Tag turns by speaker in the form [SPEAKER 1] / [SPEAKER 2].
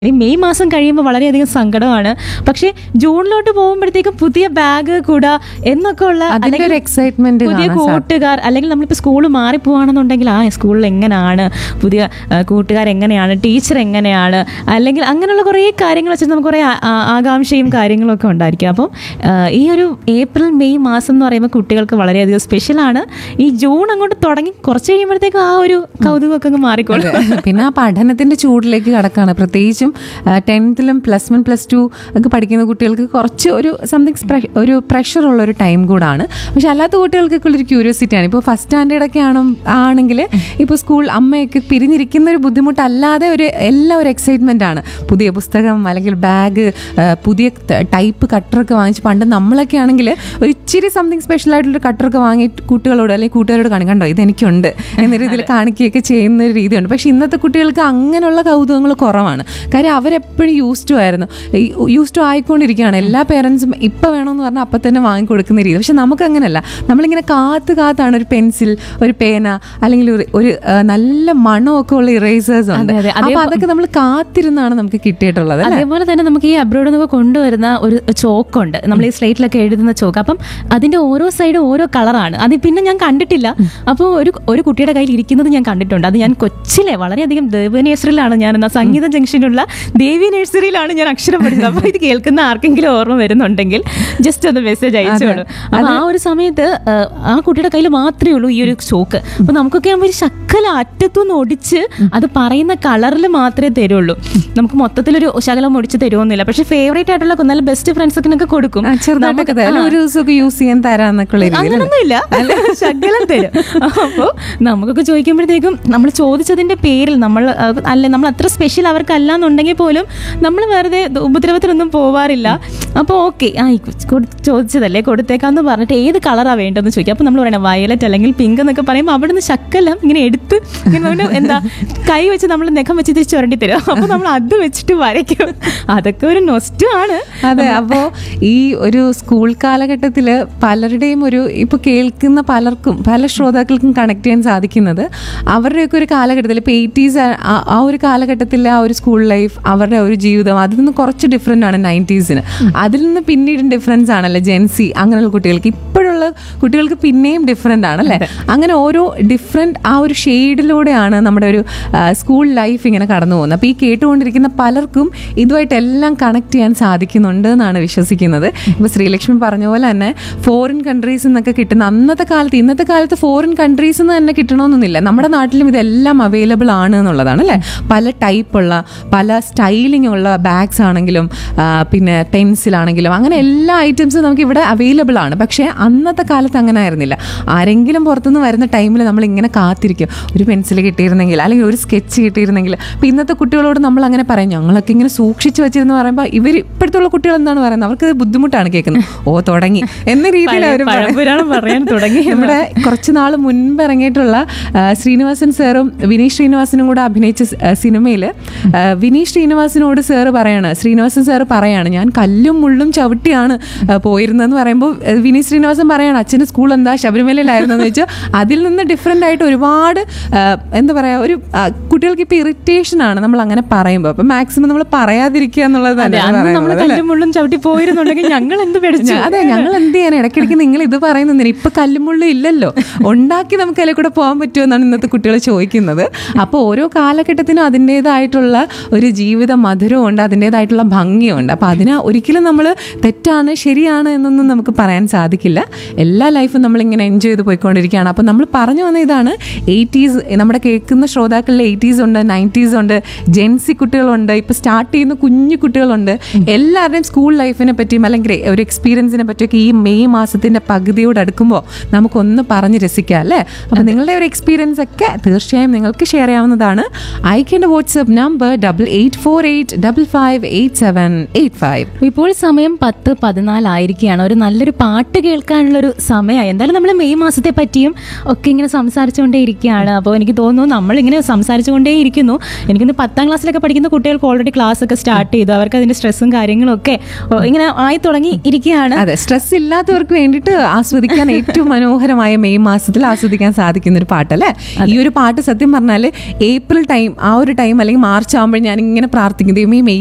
[SPEAKER 1] ഇനി മെയ് മാസം കഴിയുമ്പോൾ വളരെയധികം സങ്കടമാണ് പക്ഷേ ജൂണിലോട്ട് പോകുമ്പോഴത്തേക്കും പുതിയ ബാഗ് കൂട എന്നൊക്കെ ഉള്ള
[SPEAKER 2] അതിന്റെ
[SPEAKER 1] അല്ലെങ്കിൽ
[SPEAKER 2] ഒരു എക്സൈറ്റ്മെന്റ്
[SPEAKER 1] പുതിയ കൂട്ടുകാർ അല്ലെങ്കിൽ നമ്മളിപ്പോൾ സ്കൂൾ മാറിപ്പോവാണെന്നുണ്ടെങ്കിൽ ആ സ്കൂളിൽ എങ്ങനെയാണ് പുതിയ ആ, കൂട്ടുകാർ എങ്ങനെയാണ് ടീച്ചർ എങ്ങനെയാണ് അല്ലെങ്കിൽ അങ്ങനെയുള്ള കുറേ കാര്യങ്ങൾ വെച്ച് നമുക്ക് കുറേ ആ- ആ- ആകാംക്ഷയും കാര്യങ്ങളൊക്കെ ഉണ്ടായിരിക്കും അപ്പം ആ, ഈ ഒരു ഏപ്രിൽ മെയ് മാസം എന്ന് പറയുമ്പോൾ കുട്ടികൾക്ക് വളരെയധികം സ്പെഷ്യലാണ് ഈ ജൂൺ അങ്ങോട്ട് തുടങ്ങി കുറച്ച് കഴിയുമ്പോഴത്തേക്കും ആ ഒരു കൗതുകമൊക്കെ അങ്ങ് മാറിക്കോളും
[SPEAKER 2] പിന്നെ ആ പഠനത്തിന്റെ ചൂടിലേക്ക് കടക്കാണ് പ്രത്യേകിച്ചും ടെൻത്തിലും പ്ലസ് വൺ പ്ലസ് ടു ഒക്കെ പഠിക്കുന്ന കുട്ടികൾക്ക് കുറച്ച് ഒരു സംതിങ് ഒരു പ്രഷർ ഉള്ള ഒരു ടൈം കൂടാണ് പക്ഷെ അല്ലാത്ത കുട്ടികൾക്കൊക്കെ ഉള്ളൊരു ക്യൂരിയോസിറ്റി ആണ് ഇപ്പോൾ ഫസ്റ്റ് സ്റ്റാൻഡേർഡ് ഒക്കെ ആണ് ആണെങ്കിൽ ഇപ്പോൾ സ്കൂൾ അമ്മയൊക്കെ പിരിഞ്ഞിരിക്കുന്ന ഒരു ബുദ്ധിമുട്ടല്ലാതെ ഒരു എല്ലാ ഒരു എക്സൈറ്റ്മെന്റ് ആണ് പുതിയ പുസ്തകം അല്ലെങ്കിൽ ബാഗ് പുതിയ ടൈപ്പ് കട്ടറൊക്കെ വാങ്ങിച്ച് പണ്ട് നമ്മളൊക്കെ ആണെങ്കിൽ ഒരു ഇച്ചിരി സംതിങ് സ്പെഷ്യൽ ആയിട്ടുള്ള കട്ടറൊക്കെ വാങ്ങി കുട്ടികളോട് അല്ലെങ്കിൽ കൂട്ടുകാരോട് കാണി കണ്ടോ ഇത് എനിക്കുണ്ട് എന്ന രീതിയിൽ കാണിക്കുകയൊക്കെ ചെയ്യുന്ന ഒരു രീതിയുണ്ട് പക്ഷെ ഇന്നത്തെ കുട്ടികൾക്ക് അങ്ങനെയുള്ള കൗതുകങ്ങൾ കുറവാണ് കാര്യം അവരെപ്പോഴും യൂസ് ടു ആയിരുന്നു യൂസ് ടു ആയിക്കൊണ്ടിരിക്കുകയാണ് എല്ലാ പേരൻസും ഇപ്പം വേണമെന്ന് പറഞ്ഞാൽ അപ്പം തന്നെ വാങ്ങിക്കൊടുക്കുന്ന രീതി പക്ഷെ നമുക്ക് അങ്ങനെയല്ല നമ്മളിങ്ങനെ കാത്ത് കാത്താണ് ഒരു പെൻസിൽ ഒരു പേന അല്ലെങ്കിൽ ഒരു- ഒരു ആ, നല്ല മണമൊക്കെ ഉള്ള ഇറേസേഴ്സ് ഉണ്ട്
[SPEAKER 1] അതെ, അതെ.
[SPEAKER 2] അപ്പൊ അതൊക്കെ നമ്മൾ കാത്തിരുന്നാണ് നമുക്ക് കിട്ടിയിട്ടുള്ളത് അല്ലേ?
[SPEAKER 1] അതേപോലെ തന്നെ നമുക്ക് ഈ അബ്രോഡ് നിന്നൊക്കെ കൊണ്ടുവരുന്ന ഒരു ചോക്കുണ്ട് നമ്മൾ ഈ സ്ലേറ്റിലൊക്കെ എഴുതുന്ന ചോക്ക് അപ്പം അതിന്റെ ഓരോ സൈഡും ഓരോ കളറാണ് അത് പിന്നെ ഞാൻ കണ്ടിട്ടില്ല അപ്പോൾ ഒരു ഒരു കുട്ടിയുടെ കയ്യിൽ ഇരിക്കുന്നത് ഞാൻ കണ്ടിട്ടുണ്ട് അത് ഞാൻ കൊച്ചിലെ വളരെയധികം ദേവ നഴ്സറിയിലാണ് ഞാൻ എന്നാ സംഗീത ജംഗ്ഷനിലുള്ള ദേവി നഴ്സറിയിലാണ് ഞാൻ അക്ഷരം പഠിച്ചത് അപ്പോൾ ഇത് കേൾക്കുന്ന ആർക്കെങ്കിലും ഓർമ്മ വരുന്നുണ്ടെങ്കിൽ ജസ്റ്റ് ഒന്ന് മെസ്സേജ് അയച്ചോളൂ അപ്പോൾ ആ ഒരു സമയത്ത് ആ, ആ കുട്ടിയുടെ കയ്യിൽ മാത്രമേ ഉള്ളൂ ഈ ഒരു ചോക്ക് അപ്പോൾ നമുക്കൊക്കെ ആകുമ്പോൾ ഒരു ശക്കല അറ്റത്തുനിന്ന് ഒടിച്ച് അത് പറയുന്ന കളറിൽ മാത്രമേ തരുള്ളൂ നമുക്ക് മൊത്തത്തിലൊരു ശകലം ഒടിച്ച് തരുമൊന്നുമില്ല പക്ഷെ ഫേവറേറ്റ് ആയിട്ടുള്ള നല്ല ബെസ്റ്റ് ഫ്രണ്ട്സൊക്കെ കൊടുക്കും
[SPEAKER 2] ആ, ചെറുതായിട്ടൊക്കെ തരാം. അല്ല, ഒരു ദിവസമൊക്കെ യൂസ് ചെയ്യാൻ തരാന്നൊക്കെ ഉള്ള രീതിയിൽ
[SPEAKER 1] അങ്ങനൊന്നുമില്ല ശകലം തരും അപ്പോൾ നമുക്കൊക്കെ ചോദിക്കുമ്പോഴത്തേക്കും നമ്മൾ ചോദിച്ചതിന്റെ പേരിൽ നമ്മൾ ആ, അല്ല നമ്മൾ അത്ര സ്പെഷ്യൽ അവർക്കല്ല എന്നുണ്ടെങ്കിൽ പോലും നമ്മൾ വെറുതെ ദ- ഉപദ്രവത്തിനൊന്നും പോവാറില്ല അപ്പോൾ ഓക്കെ ആ ഈ കൊ- ചോദിച്ചതല്ലേ കൊടുത്തേക്കാന്ന് പറഞ്ഞിട്ട് ഏത് കളറാണ് വേണ്ടതെന്ന് ചോദിക്കും അപ്പോൾ നമ്മൾ പറയണം വയലറ്റ് അല്ലെങ്കിൽ പിങ്ക് എന്നൊക്കെ പറയുമ്പോൾ അവിടെ നിന്ന് ശക്കലം ഇങ്ങനെ എടുത്ത് ഇങ്ങനെ ഒരു എന്താ കൈ വെച്ച് നമ്മൾ നെഖം വെച്ച് തിരിച്ച് ചുരണ്ടി തരും അപ്പോൾ നമ്മൾ അത് വെച്ചിട്ട് വരയ്ക്കും അതൊക്കെ ഒരു നൊസ്റ്റു ആണ്
[SPEAKER 2] അതെ അപ്പോ ഈ ഒരു സ്കൂൾ കാലഘട്ടത്തില് പലരുടെയും ഒരു ഇപ്പൊ കേൾക്കുന്ന പലർക്കും പല ശ്രോതാക്കൾക്കും കണക്ട് ചെയ്യാൻ സാധിക്കുന്നത് അവരുടെയൊക്കെ ഒരു കാലഘട്ടത്തിൽ ഇപ്പൊ എയ്റ്റീസ് ആ ഒരു കാലഘട്ടത്തിലെ ആ ഒരു സ്കൂൾ ലൈഫ് അവരുടെ ഒരു ജീവിതം അതിൽ നിന്ന് കുറച്ച് ഡിഫറെന്റ് ആണ് നയൻറ്റീസിന് അതിൽ നിന്ന് പിന്നീട് ഡിഫറൻസ് ആണല്ലോ ജെൻസി അങ്ങനെയുള്ള കുട്ടികൾക്ക് ഇപ്പോഴുള്ള കുട്ടികൾക്ക് പിന്നെയും ഡിഫറെന്റ് ആണല്ലേ അങ്ങനെ ഓരോ ഡിഫറെന്റ് ആ ഒരു ഷെയ്ഡിലൂടെയാണ് നമ്മുടെ ഒരു സ്കൂൾ ലൈഫ് ഇങ്ങനെ കടന്നു പോകുന്നത് അപ്പോൾ ഈ കേട്ടുകൊണ്ടിരിക്കുന്ന പലർക്കും ഇതുമായിട്ട് എല്ലാം കണക്ട് ചെയ്യാൻ സാധിക്കുന്നുണ്ട് എന്നാണ് വിശ്വസിക്കുന്നത് ഇപ്പോൾ ശ്രീലക്ഷ്മി പറഞ്ഞ പോലെ തന്നെ ഫോറിൻ കൺട്രീസിൽ നിന്നൊക്കെ കിട്ടുന്ന അന്നത്തെ കാലത്ത് ഇന്നത്തെ കാലത്ത് ഫോറിൻ കൺട്രീസിൽ നിന്ന് തന്നെ കിട്ടണമെന്നൊന്നുമില്ല നമ്മുടെ നാട്ടിലും ഇതെല്ലാം അവൈലബിൾ ആണ് എന്നുള്ളതാണ് അല്ലേ പല ടൈപ്പുള്ള പല സ്റ്റൈലിംഗ് ഉള്ള ബാഗ്സ് ആണെങ്കിലും ആ, പിന്നെ പെൻസിൽ ആണെങ്കിലും അങ്ങനെ എല്ലാ ഐറ്റംസും നമുക്ക് ഇവിടെ അവൈലബിൾ ആണ് പക്ഷേ അന്നത്തെ കാലത്ത് അങ്ങനെ ആയിരുന്നില്ല ആരെങ്കിലും പുറത്തുനിന്ന് വരുന്ന ടൈമിൽ നമ്മൾ ഇങ്ങനെ കാത്തിരിക്കും ഒരു പെൻസിൽ കിട്ടിയിരുന്നെങ്കിൽ അല്ലെങ്കിൽ ഒരു സ്കെച്ച് കിട്ടിയിരുന്നെങ്കിൽ അപ്പം ഇന്നത്തെ കുട്ടികളോട് നമ്മൾ അങ്ങനെ പറയും ഞങ്ങളൊക്കെ ഇങ്ങനെ സൂക്ഷിച്ച് വെച്ചിരുന്ന് പറയുമ്പോൾ ഇവർ ഇപ്പോഴത്തെ ഉള്ള കുട്ടികൾ എന്താണ് പറയുന്നത് അവർക്ക് ബുദ്ധിമുട്ടാണ് കേൾക്കുന്നത് ഓ തുടങ്ങി എന്ന രീതിയിൽ അവർ
[SPEAKER 1] പഴംപുരാണം പറയാൻ തുടങ്ങി
[SPEAKER 2] നമ്മുടെ കുറച്ച് നാൾ മുൻപ് ഇറങ്ങിയിട്ടുള്ള ആ, ശ്രീനിവാസൻ സാറും വിനീത് ശ്രീനിവാസനും കൂടെ അഭിനയിച്ച സിനിമയിൽ വിനീത് ശ്രീനിവാസനോട് സാറ് പറയാണ് ശ്രീനിവാസൻ സാറ് പറയാണ് ഞാൻ കല്ലും മുള്ളും ചവിട്ടിയാണ് ആ, പോയിരുന്നതെന്ന് പറയുമ്പോൾ ആ, വിനീത് ശ്രീനിവാസൻ പറയാണ് അച്ഛന് സ്കൂൾ എന്താ ശബരിമലയിലായിരുന്നു എന്ന് വെച്ചാൽ അതിൽ നിന്ന് ഡിഫറെൻ്റ് ആയിട്ട് ഒരുപാട് ആ, എന്താ പറയുക ഒരു ആ, കുട്ടികൾക്ക് ഇപ്പോൾ ഇറിറ്റേഷൻ ആണ് നമ്മൾ അങ്ങനെ പറയുമ്പോൾ അപ്പം മാക്സിമം നമ്മൾ പറയാതിരിക്കുക എന്നുള്ളത്
[SPEAKER 1] അതെ
[SPEAKER 2] തന്നെയാണ്
[SPEAKER 1] അന്ന് നമ്മൾ
[SPEAKER 2] പറയാനുള്ളത്, അല്ലേ?
[SPEAKER 1] കല്ലും മുള്ളും ചവിട്ടി പോയിരുന്നുണ്ടെങ്കിൽ ഞങ്ങൾ എന്ത് പേടിച്ചു
[SPEAKER 2] ഞ- അതെ ഞങ്ങൾ എന്ത് ചെയ്യാൻ ഇടയ്ക്കിടയ്ക്ക് നിങ്ങൾ ഇത് പറയുന്നതിന് ഇപ്പൊ കല്ലുമുള്ളു ഇല്ലല്ലോ ഉണ്ടാക്കി നമുക്ക് അതിലെ കൂടെ പോകാൻ പറ്റുമോ എന്നാണ് ഇന്നത്തെ കുട്ടികൾ ചോദിക്കുന്നത് അപ്പോൾ ഓരോ കാലഘട്ടത്തിനും അതിൻ്റെതായിട്ടുള്ള ഒരു ജീവിത മധുരവും ഉണ്ട് അതിൻ്റെതായിട്ടുള്ള ഭംഗിയും ഉണ്ട് അപ്പോൾ അതിന് ഒരിക്കലും നമ്മൾ തെറ്റാണ് ശരിയാണ് എന്നൊന്നും നമുക്ക് പറയാൻ സാധിക്കില്ല എല്ലാ ലൈഫും നമ്മളിങ്ങനെ എൻജോയ് ചെയ്ത് പോയിക്കൊണ്ടിരിക്കുകയാണ് അപ്പോൾ നമ്മൾ പറഞ്ഞു വന്ന ഇതാണ് എയ്റ്റീസ് നമ്മുടെ കേൾക്കുന്ന ശ്രോതാക്കളിൽ എയ്റ്റീസ് ഉണ്ട് നയൻറ്റീസ് ഉണ്ട് ജെൻസി കുട്ടികളുണ്ട് ഇപ്പോൾ സ്റ്റാർട്ട് ചെയ്യുന്ന കുഞ്ഞു കുട്ടികളുണ്ട് എല്ലാവരുടെയും സ്കൂൾ ലൈഫിനെ പറ്റിയും അല്ലെങ്കിൽ ഒരു എക്സ്പീരിയൻസിനെ പറ്റിയൊക്കെ ഈ മെയ് മാസത്തിന്റെ പകുതിയോട് അടുക്കുമ്പോൾ നമുക്കൊന്ന് പറഞ്ഞ് രസിക്കാം അല്ലേ അപ്പം നിങ്ങളുടെ ഒരു എക്സ്പീരിയൻസ് ഒക്കെ തീർച്ചയായും നിങ്ങൾക്ക് ഷെയർ ചെയ്യാവുന്നതാണ് അയക്കേണ്ട WhatsApp number double eight four eight double five eight seven eight five
[SPEAKER 1] ഇപ്പോൾ സമയം പത്ത് പതിനാലായിരിക്കുകയാണ് ഒരു നല്ലൊരു പാട്ട് കേൾക്കാനുള്ള ഒരു സമയമായി എന്തായാലും നമ്മൾ മെയ് മാസത്തെ പറ്റിയും ഒക്കെ ഇങ്ങനെ സംസാരിച്ചുകൊണ്ടേ ഇരിക്കുകയാണ് അപ്പോൾ എനിക്ക് തോന്നുന്നു നമ്മളിങ്ങനെ സംസാരിച്ചുകൊണ്ടേ ഇരിക്കുന്നു എനിക്കിന്ന് പത്താം ക്ലാസ്സിലൊക്കെ പഠിക്കുന്ന കുട്ടികൾക്ക് ഓൾറെഡി ക്ലാസ് ഒക്കെ സ്റ്റാർട്ട് ചെയ്തു അവർക്ക് അതിന്റെ സ്ട്രെസ്സും കാര്യങ്ങളും ഒക്കെ ഓ, ഇങ്ങനെ ആയി തുടങ്ങി ഇരിക്കുകയാണ്
[SPEAKER 2] അതെ സ്ട്രെസ് ഇല്ലാത്തവർക്ക് വേണ്ടിയിട്ട് ആസ്വദിക്കാൻ ഏറ്റവും മനോഹരമായ മെയ് മാസത്തിൽ ആസ്വദിക്കാൻ സാധിക്കുന്ന ഒരു പാട്ടല്ലേ ഈ ഒരു പാട്ട് സത്യം പറഞ്ഞാൽ ഏപ്രിൽ ടൈം ആ ഒരു ടൈം അല്ലെങ്കിൽ മാർച്ച് ആകുമ്പോൾ ഞാൻ ഇങ്ങനെ പ്രാർത്ഥിക്കും ദൈവമേ ഈ മെയ്